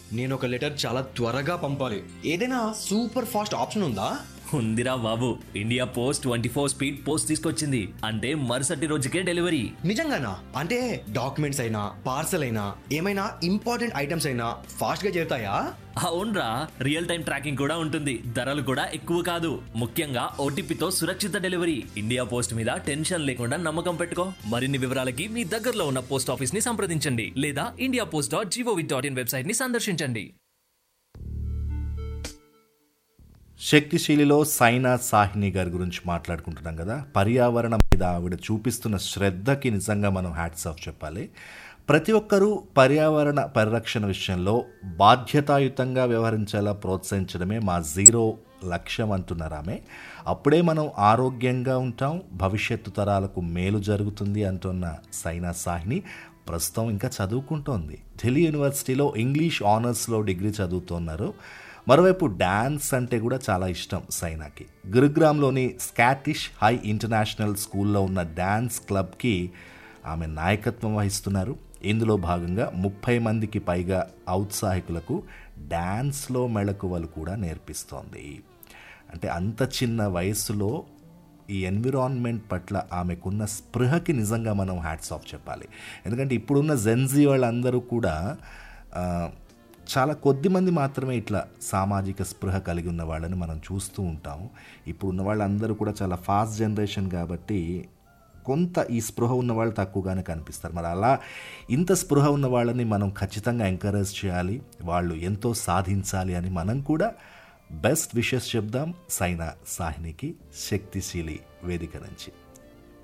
నేను ఒక లెటర్ చాలా త్వరగా పంపాలి ఏదైనా సూపర్ ఫాస్ట్ ఆప్షన్ ఉందా ఉందిరా బాబు India post twenty four speed post తీసుకొచ్చింది అంటే మరుసటి రోజుకే డెలివరీ నిజంగానా అంటే డాక్యుమెంట్స్ అయినా పార్సల్ అయినా ఏమైనా ఇంపార్టెంట్ ఐటమ్స్ అయినా ఫాస్ట్ గా చేరుతాయా అవునరా రియల్ టైం ట్రాకింగ్ కూడా ఉంటుంది ధరలు కూడా ఎక్కువ కాదు ముఖ్యంగా ఓటీపీతో సురక్షిత డెలివరీ ఇండియా పోస్ట్ మీద టెన్షన్ లేకుండా నమ్మకం పెట్టుకో మరిన్ని వివరాలకి మీ దగ్గరలో ఉన్న పోస్ట్ ఆఫీస్ ని సంప్రదించండి లేదా India post dot GOV dot IN website ని సందర్శించండి శక్తిశీలిలో సైనా సాహిని గారి గురించి మాట్లాడుకుంటున్నాం కదా పర్యావరణం మీద ఆవిడ చూపిస్తున్న శ్రద్ధకి నిజంగా మనం హ్యాట్స్ ఆఫ్ చెప్పాలి ప్రతి ఒక్కరూ పర్యావరణ పరిరక్షణ విషయంలో బాధ్యతాయుతంగా వ్యవహరించేలా ప్రోత్సహించడమే మా జీరో లక్ష్యం అంటున్నారు ఆమె అప్పుడే మనం ఆరోగ్యంగా ఉంటాం భవిష్యత్తు తరాలకు మేలు జరుగుతుంది అంటున్న సైనా సాహిని ప్రస్తుతం ఇంకా చదువుకుంటోంది ఢిల్లీ యూనివర్సిటీలో ఇంగ్లీష్ ఆనర్స్లో డిగ్రీ చదువుతున్నారు మరోవైపు డ్యాన్స్ అంటే కూడా చాలా ఇష్టం సైనాకి గురుగ్రామ్లోని స్కాటిష్ హై ఇంటర్నేషనల్ స్కూల్లో ఉన్న డ్యాన్స్ క్లబ్కి ఆమె నాయకత్వం వహిస్తున్నారు ఇందులో భాగంగా ముప్పై మందికి పైగా ఔత్సాహికులకు డ్యాన్స్లో మెళకువలు కూడా నేర్పిస్తోంది అంటే అంత చిన్న వయస్సులో ఈ ఎన్విరాన్మెంట్ పట్ల ఆమెకున్న స్పృహకి నిజంగా మనం హ్యాట్స్ ఆఫ్ చెప్పాలి ఎందుకంటే ఇప్పుడున్న జెన్జీ వాళ్ళందరూ కూడా ఆ, చాలా కొద్ది మంది మాత్రమే ఇట్లా సామాజిక స్పృహ కలిగి ఉన్న వాళ్ళని మనం చూస్తూ ఉంటాం ఇప్పుడున్న వాళ్ళందరూ కూడా చాలా ఫాస్ట్ జనరేషన్ కాబట్టి కొంత ఈ స్పృహ ఉన్న వాళ్ళు తక్కువగానే కనిపిస్తారు మరి అలా ఇంత స్పృహ ఉన్న వాళ్ళని మనం ఖచ్చితంగా ఎంకరేజ్ చేయాలి వాళ్ళు ఎంతో సాధించాలి అని మనం కూడా బెస్ట్ విషెస్ చెప్దాం సైనా సాహినికి శక్తిశీలి వేదిక నుంచి